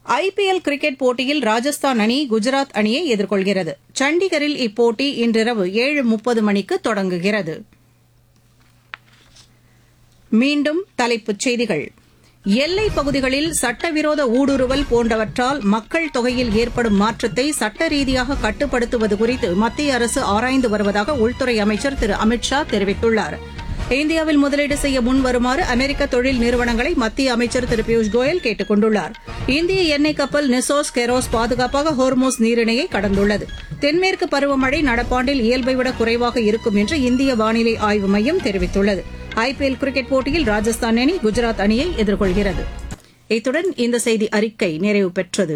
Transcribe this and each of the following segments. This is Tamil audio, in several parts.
ஐபிஎல் கிரிக்கெட் போட்டியில் ராஜஸ்தான் அணி குஜராத் அணியை எதிர்கொள்கிறது சண்டிகரில் இப்போட்டி இன்றிரவு ஏழு முப்பது மணிக்கு தொடங்குகிறது மீண்டும் தலைப்புச் செய்திகள் எல்லைப் பகுதிகளில் சட்டவிரோத ஊடுருவல் போன்றவற்றால் மக்கள் தொகையில் ஏற்படும் மாற்றத்தை சட்ட ரீதியாக கட்டுப்படுத்துவது குறித்து மத்திய அரசு ஆராய்ந்து வருவதாக உள்துறை அமைச்சர் திரு அமித் ஷா தெரிவித்துள்ளார் இந்தியாவில் முதலீடு செய்ய முன் வருமாறு அமெரிக்க தொழில் நிறுவனங்களை மத்திய அமைச்சர் திரு பியூஷ் கோயல் கேட்டுக் கொண்டுள்ளார் இந்திய எண்ணெய் கப்பல் நிசோஸ் கெரோஸ் பாதுகாப்பாக ஹோர்மோஸ் நீரிணையை கடந்துள்ளது தென்மேற்கு பருவமழை நடப்பாண்டில் இயல்பை விட குறைவாக இருக்கும் என்று இந்திய வானிலை ஆய்வு மையம் தெரிவித்துள்ளது ஐபிஎல் கிரிக்கெட் போட்டியில் ராஜஸ்தான் அணி குஜராத் அணியை எதிர்கொள்கிறது இத்துடன் இந்த செய்தி அறிக்கை நிறைவு பெற்றது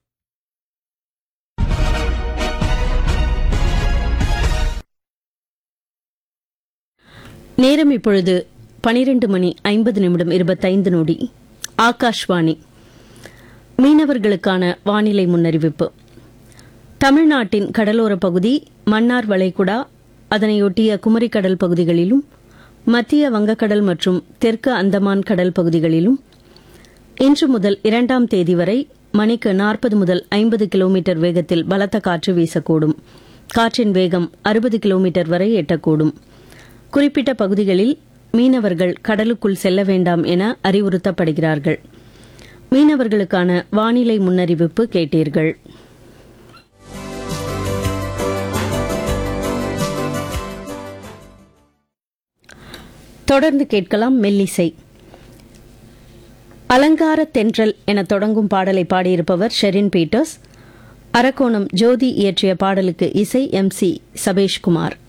நேரம் இப்பொழுது பனிரெண்டு மணி ஐம்பது நிமிடம் இருபத்தைந்து நொடி ஆகாஷ்வாணி மீனவர்களுக்கான வானிலை முன்னறிவிப்பு தமிழ்நாட்டின் கடலோர பகுதி மன்னார் வளைகுடா அதனையொட்டிய குமரிக்கடல் பகுதிகளிலும் மத்திய வங்கக்கடல் மற்றும் தெற்கு அந்தமான் கடல் பகுதிகளிலும் இன்று முதல் இரண்டாம் தேதி வரை மணிக்கு நாற்பது முதல் ஐம்பது கிலோமீட்டர் வேகத்தில் பலத்த காற்று வீசக்கூடும் காற்றின் வேகம் அறுபது கிலோமீட்டர் வரை எட்டக்கூடும் குறிப்பிட்ட பகுதிகளில் மீனவர்கள் கடலுக்குள் செல்ல வேண்டாம் என அறிவுறுத்தப்படுகிறார்கள் மீனவர்களுக்கான வானிலை முன்னறிவிப்பு கேட்டீர்கள் தொடர்ந்து கேட்கலாம் மெல்லிசை அலங்கார தென்றல் என தொடங்கும் பாடலை பாடியிருப்பவர் ஷெரின் பீட்டர்ஸ் அரக்கோணம் ஜோதி இயற்றிய பாடலுக்கு இசை எம் சி சபேஷ்குமார்